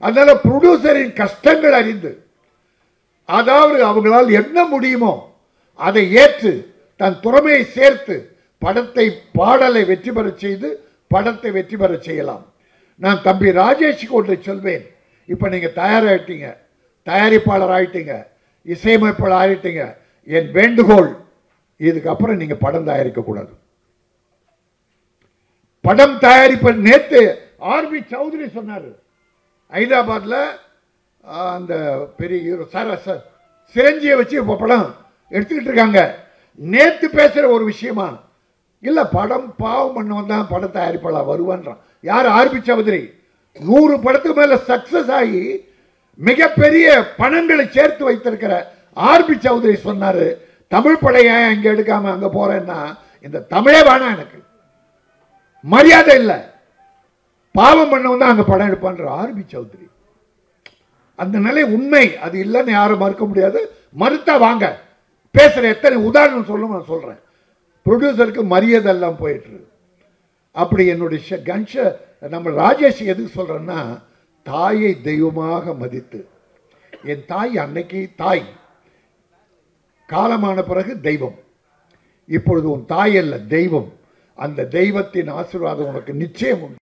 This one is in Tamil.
அதனால ப்ரொடியூசரின் கஷ்டங்கள் அறிந்து அதாவது அவங்களால் என்ன முடியுமோ அதை ஏற்று தன் திறமையை சேர்த்து படத்தை பாடலை வெற்றி பெறச் செய்து படத்தை வெற்றி பெறச் செய்யலாம் நான் தம்பி ராஜேஷுக்கு ஒன்றை சொல்வேன் இப்போ நீங்கள் தயாராகிட்டீங்க தயாரிப்பாளர் ஆயிட்டீங்க இசையமைப்பாளர் ஆயிட்டீங்க என் வேண்டுகோள் இதுக்கப்புறம் நீங்கள் படம் தயாரிக்கக்கூடாது படம் தயாரிப்ப நேத்து ஆர்பி சௌத்ரி சொன்னார் ஹைதராபாத்ல ஆ, அந்த பெரிய ஹீரோ சார் சார் சிரஞ்சியை வச்சு இப்போ படம் எடுத்துக்கிட்டு இருக்காங்க நேத்து பேசுற ஒரு விஷயமா இல்ல படம் பாவம் பண்ணவன் தான் படம் தயாரிப்பாளர் வருவான்றான் யார் ஆர்பி சௌத்ரி நூறு படத்துக்கு மேல சக்சஸ் ஆகி மிகப்பெரிய பணங்களை சேர்த்து வைத்திருக்கிற ஆர்பி சௌத்ரி சொன்னாரு தமிழ் படம் ஏன் இங்க எடுக்காம அங்க போறேன்னா இந்த தமிழே வேணாம் எனக்கு மரியாதை இல்லை பாவம் பண்ணவன் தான் அங்க படம் எடுப்பான்ற ஆர்பி சௌத்ரி அந்த நிலை உண்மை அது இல்லைன்னு யாரும் மறுக்க முடியாது மறுத்தா வாங்க பேசுற எத்தனை உதாரணம் சொல்லும் நான் சொல்றேன் ப்ரொடியூசருக்கு மரியாதை எல்லாம் போயிட்டு இருக்கு. அப்படி என்னுடைய ஷ- கன்ஷ நம்ம ராஜேஷ் எதுக்கு சொல்றேன்னா தாயை தெய்வமாக மதித்து என் தாய் அன்னைக்கு தாய் காலமான பிறகு தெய்வம் இப்பொழுது உன் தாய் அல்ல தெய்வம் அந்த தெய்வத்தின் ஆசீர்வாதம் உனக்கு நிச்சயம் உண்டு